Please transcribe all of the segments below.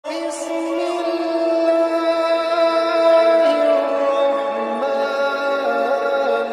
بسم الله الرحمن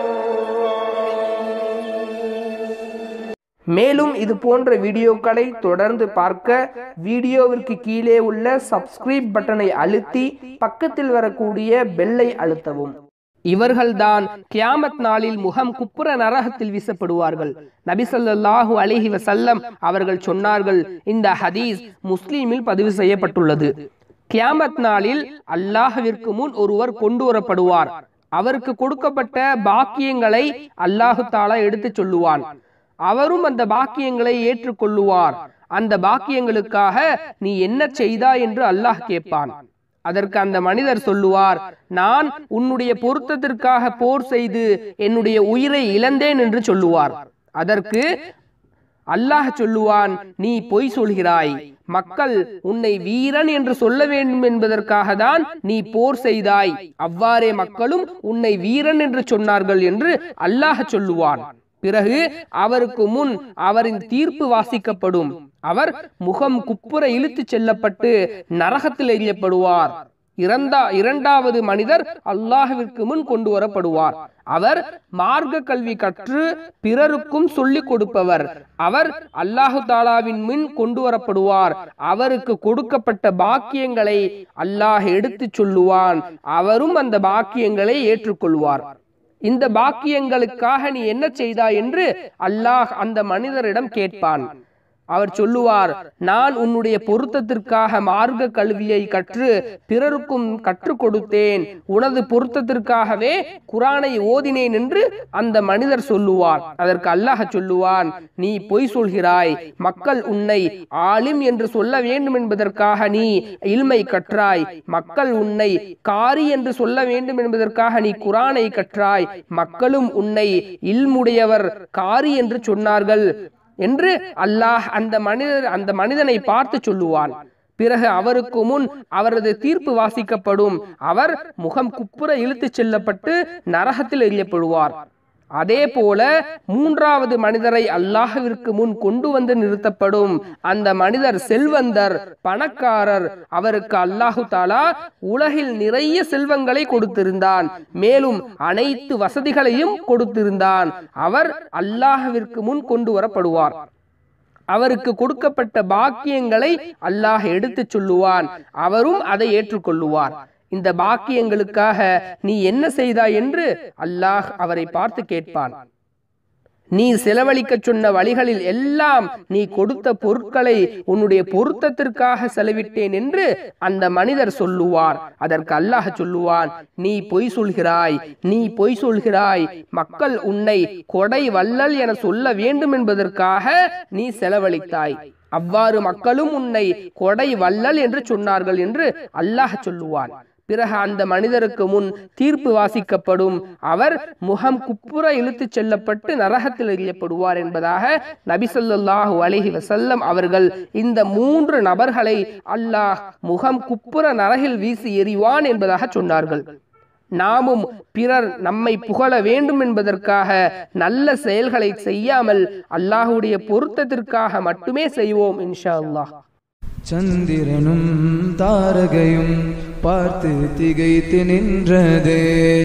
الرحيم மேலும் இது போன்ற வீடியோக்களை தொடர்ந்து பார்க்க வீடியோவிற்கு கீழே உள்ள சப்ஸ்கிரைப் பட்டனை அழுத்தி பக்கத்தில் வரக்கூடிய பெல்லை அழுத்தவும் இவர்கள்தான் கியாமத் நாளில் முகம் குப்புற நரகத்தில் வீசப்படுவார்கள் நபி ஸல்லல்லாஹு அலைஹி வஸல்லம் அவர்கள் சொன்னார்கள் இந்த ஹதீஸ் முஸ்லீமில் பதிவு செய்யப்பட்டுள்ளது கியாமத் நாளில் அல்லாஹ்விற்கு முன் ஒருவர் கொண்டு வரப்படுவார் அவருக்கு கொடுக்கப்பட்ட பாக்கியங்களை அல்லாஹு தாலா எடுத்துச் சொல்லுவான் அவரும் அந்த பாக்கியங்களை ஏற்றுக்கொள்ளுவார் அந்த பாக்கியங்களுக்காக நீ என்ன செய்தாய் என்று அல்லாஹ் கேட்பான் அதற்கு அந்த மனிதர் சொல்லுவார் நான் உன்னுடைய பொருத்தத்திற்காக போர் செய்து என்னுடைய உயிரை இழந்தேன் என்று சொல்லுவார் அதற்கு அல்லாஹ் சொல்லுவான் நீ பொய் சொல்கிறாய் மக்கள் உன்னை வீரன் என்று சொல்ல வேண்டும் என்பதற்காக தான் நீ போர் செய்தாய் அவ்வாறே மக்களும் உன்னை வீரன் என்று சொன்னார்கள் என்று அல்லாஹ் சொல்லுவான் பிறகு அவருக்கு முன் அவரின் தீர்ப்பு வாசிக்கப்படும் அவர் முகம் குப்புற இழுத்துச் செல்லப்பட்டு நரகத்தில் எறியப்படுவார் இறந்தா இரண்டாவது மனிதர் அல்லாஹ்விற்கு முன் கொண்டு வரப்படுவார் அவர் மார்க்க கல்வி கற்று பிறருக்கும் சொல்லிக் கொடுப்பவர் அவர் அல்லாஹு தாலாவின் முன் கொண்டு வரப்படுவார் அவருக்கு கொடுக்கப்பட்ட பாக்கியங்களை அல்லாஹ் எடுத்துச் சொல்லுவான் அவரும் அந்த பாக்கியங்களை ஏற்றுக்கொள்வார் இந்த பாக்கியங்களுக்காக நீ என்ன செய்தாய் என்று அல்லாஹ் அந்த மனிதரிடம் கேட்பான் அவர் சொல்லுவார் நான் உன்னுடைய பொருத்தத்திற்காக மார்க்க கல்வியை கற்று பிறருக்கும் கற்றுக் கொடுத்தேன் உனது பொருத்தத்திற்காகவே குரானை ஓதினேன் என்று அந்த மனிதர் சொல்லுவார் அதற்கு அல்லாஹ் சொல்லுவான் நீ பொய் சொல்கிறாய் மக்கள் உன்னை ஆலிம் என்று சொல்ல வேண்டும் என்பதற்காக நீ இல்மை கற்றாய் மக்கள் உன்னை காரி என்று சொல்ல வேண்டும் என்பதற்காக நீ குரானை கற்றாய் மக்களும் உன்னை இல்முடையவர் காரி என்று சொன்னார்கள் என்று அல்லாஹ் அந்த மனிதர் அந்த மனிதனை பார்த்து சொல்லுவான் பிறகு அவருக்கு முன் அவரது தீர்ப்பு வாசிக்கப்படும் அவர் முகம் குப்புற இழுத்துச் செல்லப்பட்டு நரகத்தில் எறியப்படுவார் அதே போல மூன்றாவது மனிதரை அல்லாஹ்விற்கு முன் கொண்டு வந்து நிறுத்தப்படும் அந்த மனிதர் செல்வந்தர் பணக்காரர் அவருக்கு அல்லாஹு தாலா உலகில் நிறைய செல்வங்களை கொடுத்திருந்தான் மேலும் அனைத்து வசதிகளையும் கொடுத்திருந்தான் அவர் அல்லாஹ்விற்கு முன் கொண்டு வரப்படுவார் அவருக்கு கொடுக்கப்பட்ட பாக்கியங்களை அல்லாஹ் எடுத்துச் சொல்லுவான் அவரும் அதை ஏற்றுக்கொள்ளுவார் இந்த பாக்கியங்களுக்காக நீ என்ன செய்தாய் என்று அல்லாஹ் அவரை பார்த்து கேட்பான் நீ செலவழிக்க சொன்ன வழிகளில் எல்லாம் நீ கொடுத்த பொருட்களை உன்னுடைய பொருத்தத்திற்காக செலவிட்டேன் என்று அந்த மனிதர் சொல்லுவார் அதற்கு அல்லாஹ் சொல்லுவான் நீ பொய் சொல்கிறாய் நீ பொய் சொல்கிறாய் மக்கள் உன்னை கொடை வள்ளல் என சொல்ல வேண்டும் என்பதற்காக நீ செலவழித்தாய் அவ்வாறு மக்களும் உன்னை கொடை வள்ளல் என்று சொன்னார்கள் என்று அல்லாஹ் சொல்லுவான் பிறகு அந்த மனிதருக்கு முன் தீர்ப்பு வாசிக்கப்படும் அவர் முகம் குப்புற இழுத்துச் செல்லப்பட்டு நரகத்தில் எறியப்படுவார் என்பதாக நபி ஸல்லல்லாஹு அலைஹி வஸல்லம் அவர்கள் இந்த மூன்று நபர்களை அல்லாஹ் முகம் குப்புற நரகில் வீசி எறிவான் என்பதாக சொன்னார்கள் நாமும் பிறர் நம்மை புகழ வேண்டும் என்பதற்காக நல்ல செயல்களை செய்யாமல் அல்லாஹுடைய பொருத்தத்திற்காக மட்டுமே செய்வோம் இன்ஷா அல்லாஹ் சந்திரனும் தாரகையும் பார்த்து திகைத்து நின்றதே